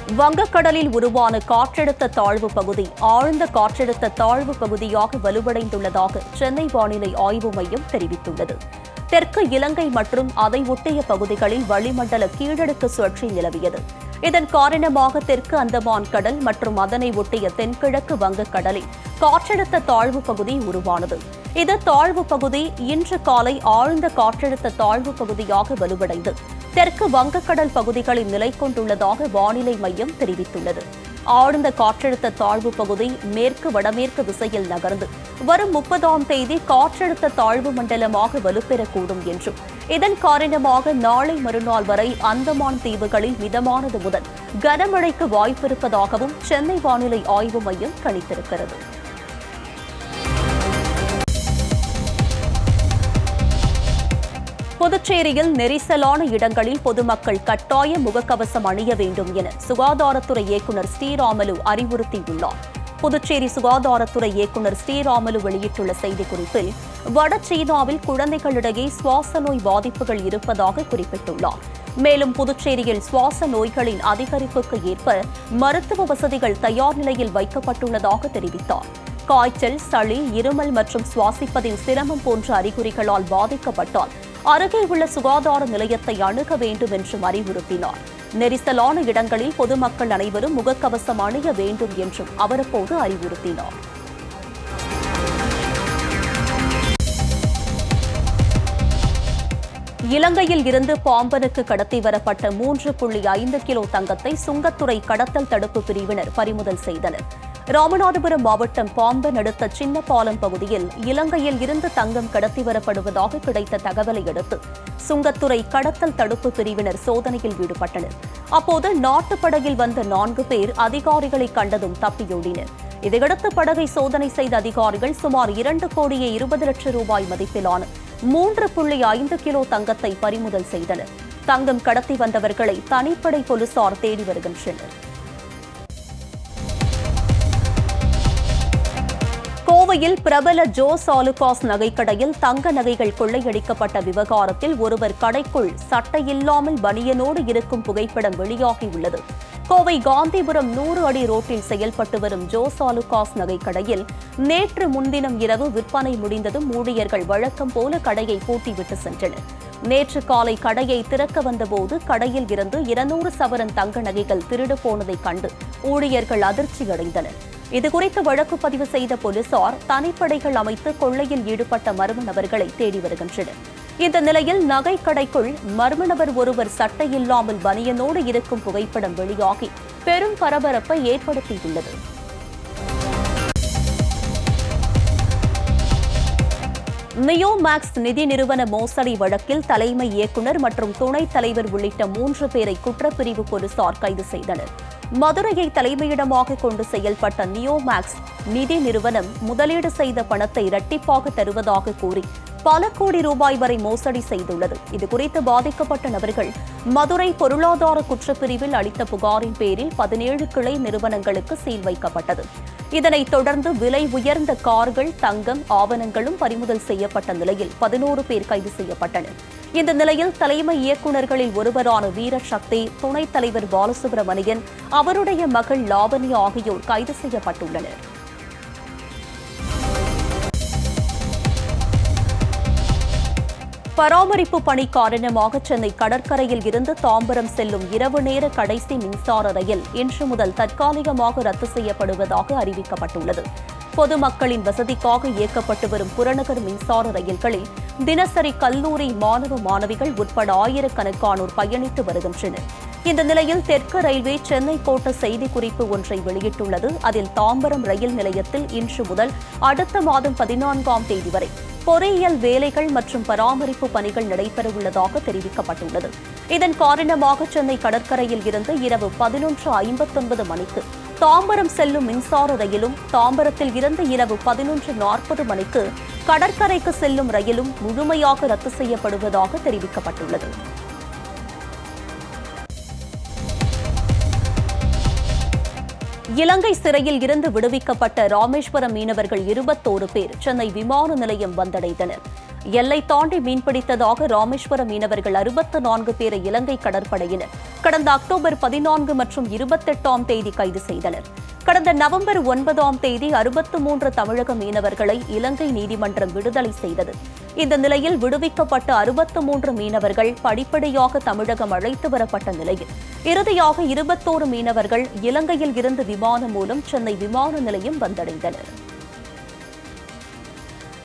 வங்கக்கடலில் உருவான காற்றழுத்த தாழ்வு பகுதி ஆழ்ந்த காற்றழுத்த தாழ்வு பகுதியாக வலுவடைந்துள்ளதாக சென்னை வானிலை ஆய்வு மையம் தெரிவித்துள்ளது தெற்கு இலங்கை மற்றும் அதை ஒட்டிய பகுதிகளில் வளிமண்டல கீழடுக்கு சுழற்சி நிலவியது இதன் காரணமாக தெற்கு அந்தமான் கடல் மற்றும் அதனை ஒட்டிய தென்கிழக்கு வங்கக்கடலில் காற்றழுத்த தாழ்வு பகுதி உருவானது இது தாழ்வு பகுதி இன்று காலை ஆழ்ந்த காற்றழுத்த தாழ்வு பகுதியாக வலுவடைந்து தெற்கு வங்கக்கடல் பகுதிகளில் நிலை கொண்டுள்ளதாக வானிலை மையம் தெரிவித்துள்ளது ஆழ்ந்த காற்றழுத்த தாழ்வு பகுதி மேற்கு வடமேற்கு திசையில் நகர்ந்து வரும் முப்பதாம் தேதி காற்றழுத்த தாழ்வு மண்டலமாக வலுப்பெறக்கூடும் என்றும் இதன் காரணமாக நாளை மறுநாள் வரை அந்தமான் தீவுகளில் மிதமானது முதல் கனமழைக்கு வாய்ப்பிருப்பதாகவும் சென்னை வானிலை ஆய்வு மையம் கணித்திருக்கிறது புதுச்சேரியில் நெரிசலான இடங்களில் பொதுமக்கள் கட்டாய முகக்கவசம் அணிய வேண்டும் என சுகாதாரத்துறை இயக்குநர் ஸ்ரீராமலு அறிவுறுத்தியுள்ளார் புதுச்சேரி சுகாதாரத்துறை இயக்குநர் ஸ்ரீராமலு வெளியிட்டுள்ள செய்திக்குறிப்பில் வட சீனாவில் குழந்தைகளிடையே சுவாச நோய் பாதிப்புகள் இருப்பதாக குறிப்பிட்டுள்ளார் மேலும் புதுச்சேரியில் சுவாச நோய்களின் அதிகரிப்புக்கு ஏற்ப மருத்துவ வசதிகள் தயார் நிலையில் வைக்கப்பட்டுள்ளதாக தெரிவித்தார் காய்ச்சல் சளி இருமல் மற்றும் சுவாசிப்பதில் சிரமம் போன்ற அறிகுறிகளால் பாதிக்கப்பட்டால் அருகே உள்ள சுகாதார நிலையத்தை அணுக வேண்டும் என்றும் அறிவுறுத்தினார் நெரிசலான இடங்களில் பொதுமக்கள் அனைவரும் முகக்கவசம் அணிய வேண்டும் என்றும் அவர் அப்போது அறிவுறுத்தினார் இலங்கையில் இருந்து பாம்பனுக்கு கடத்தி வரப்பட்ட மூன்று புள்ளி ஐந்து கிலோ தங்கத்தை சுங்கத்துறை கடத்தல் தடுப்பு பிரிவினர் பறிமுதல் செய்தனர் ராமநாதபுரம் மாவட்டம் பாம்பன் அடுத்த சின்னப்பாலம் பகுதியில் இலங்கையில் இருந்து தங்கம் கடத்தி வரப்படுவதாக கிடைத்த தகவலை அடுத்து சுங்கத்துறை கடத்தல் தடுப்பு பிரிவினர் சோதனையில் ஈடுபட்டனர் அப்போது நாட்டுப் படகில் வந்த நான்கு பேர் அதிகாரிகளை கண்டதும் தப்பியோடினர் இதையடுத்து படகை சோதனை செய்த அதிகாரிகள் சுமார் இரண்டு கோடியே இருபது லட்சம் ரூபாய் மதிப்பிலான மூன்று புள்ளி ஐந்து கிலோ தங்கத்தை பறிமுதல் செய்தனர் தங்கம் கடத்தி வந்தவர்களை தனிப்படை போலீசார் தேடி வருகின்றனர் கோவையில் பிரபல ஜோஸ் ஆலுகாஸ் நகைக்கடையில் தங்க நகைகள் கொள்ளையடிக்கப்பட்ட விவகாரத்தில் ஒருவர் கடைக்குள் சட்டையில்லாமல் பனியனோடு இருக்கும் புகைப்படம் வெளியாகியுள்ளது கோவை காந்திபுரம் நூறு அடி ரோட்டில் செயல்பட்டு வரும் ஜோஸ் ஆலுகாஸ் நகைக்கடையில் நேற்று முன்தினம் இரவு விற்பனை முடிந்ததும் ஊழியர்கள் வழக்கம் போல கடையை பூட்டிவிட்டு சென்றனர் நேற்று காலை கடையை திறக்க வந்தபோது கடையில் இருந்து இருநூறு சவரன் தங்க நகைகள் திருடு போனதைக் கண்டு ஊழியர்கள் அதிர்ச்சியடைந்தனர் இதுகுறித்து வழக்கு பதிவு செய்த போலீசார் தனிப்படைகள் அமைத்து கொள்ளையில் ஈடுபட்ட மர்ம நபர்களை தேடி வருகின்றனர் இந்த நிலையில் நகை கடைக்குள் மர்ம நபர் ஒருவர் சட்டையில்லாமல் பனியனோடு இருக்கும் புகைப்படம் வெளியாகி பெரும் பரபரப்பை ஏற்படுத்தியுள்ளது நியோ மேக்ஸ் நிதி நிறுவன மோசடி வழக்கில் தலைமை இயக்குநர் மற்றும் துணைத் தலைவர் உள்ளிட்ட மூன்று பேரை குற்றப்பிரிவு போலீசார் கைது செய்தனர் மதுரையை தலைமையிடமாக கொண்டு செயல்பட்ட நியோ மேக்ஸ் நிதி நிறுவனம் முதலீடு செய்த பணத்தை இரட்டிப்பாக தருவதாக கூறி பல கோடி ரூபாய் வரை மோசடி செய்துள்ளது இதுகுறித்து பாதிக்கப்பட்ட நபர்கள் மதுரை பொருளாதார குற்றப்பிரிவில் அளித்த புகாரின் பேரில் பதினேழு கிளை நிறுவனங்களுக்கு சீல் வைக்கப்பட்டது இதனைத் தொடர்ந்து விலை உயர்ந்த கார்கள் தங்கம் ஆவணங்களும் பறிமுதல் செய்யப்பட்ட நிலையில் பதினோரு பேர் கைது செய்யப்பட்டனர் இந்த நிலையில் தலைமை இயக்குநர்களில் ஒருவரான வீரசக்தி துணைத் தலைவர் பாலசுப்ரமணியன் அவருடைய மகள் லாவணி ஆகியோர் கைது செய்யப்பட்டுள்ளனர் பராமரிப்பு பணி காரணமாக சென்னை கடற்கரையில் இருந்து தாம்பரம் செல்லும் இரவு நேர கடைசி மின்சார ரயில் இன்று முதல் தற்காலிகமாக ரத்து செய்யப்படுவதாக அறிவிக்கப்பட்டுள்ளது பொதுமக்களின் வசதிக்காக இயக்கப்பட்டு வரும் புறநகர் மின்சார ரயில்களில் தினசரி கல்லூரி மாணவ மாணவிகள் உட்பட ஆயிரக்கணக்கானோர் பயணித்து வருகின்றனர் இந்த நிலையில் தெற்கு ரயில்வே சென்னை கோட்ட செய்திக்குறிப்பு ஒன்றை வெளியிட்டுள்ளது அதில் தாம்பரம் ரயில் நிலையத்தில் இன்று முதல் அடுத்த மாதம் பதினான்காம் தேதி வரை பொறியியல் வேலைகள் மற்றும் பராமரிப்பு பணிகள் நடைபெறவுள்ளதாக தெரிவிக்கப்பட்டுள்ளது இதன் காரணமாக சென்னை கடற்கரையில் இருந்து இரவு பதினொன்று ஐம்பத்தொன்பது மணிக்கு தாம்பரம் செல்லும் மின்சார ரயிலும் தாம்பரத்தில் இருந்து இரவு பதினொன்று நாற்பது மணிக்கு கடற்கரைக்கு செல்லும் ரயிலும் முழுமையாக ரத்து செய்யப்படுவதாக தெரிவிக்கப்பட்டுள்ளது இலங்கை சிறையில் இருந்து விடுவிக்கப்பட்ட ராமேஸ்வரம் மீனவர்கள் இருபத்தோரு பேர் சென்னை விமான நிலையம் வந்தடைந்தனர் எல்லை தாண்டி மீன்பிடித்ததாக ராமேஸ்வரம் மீனவர்கள் அறுபத்து நான்கு பேரை இலங்கை கடற்படையினர் கடந்த அக்டோபர் பதினான்கு மற்றும் இருபத்தெட்டாம் தேதி கைது செய்தனர் கடந்த நவம்பர் ஒன்பதாம் தேதி அறுபத்து மூன்று தமிழக மீனவர்களை இலங்கை நீதிமன்றம் விடுதலை செய்தது இந்த நிலையில் விடுவிக்கப்பட்ட அறுபத்து மூன்று மீனவர்கள் படிப்படியாக தமிழகம் அழைத்து வரப்பட்ட நிலையில் இறுதியாக இருபத்தோரு மீனவர்கள் இலங்கையில் இருந்து விமானம் மூலம் சென்னை விமான நிலையம் வந்தடைந்தனர்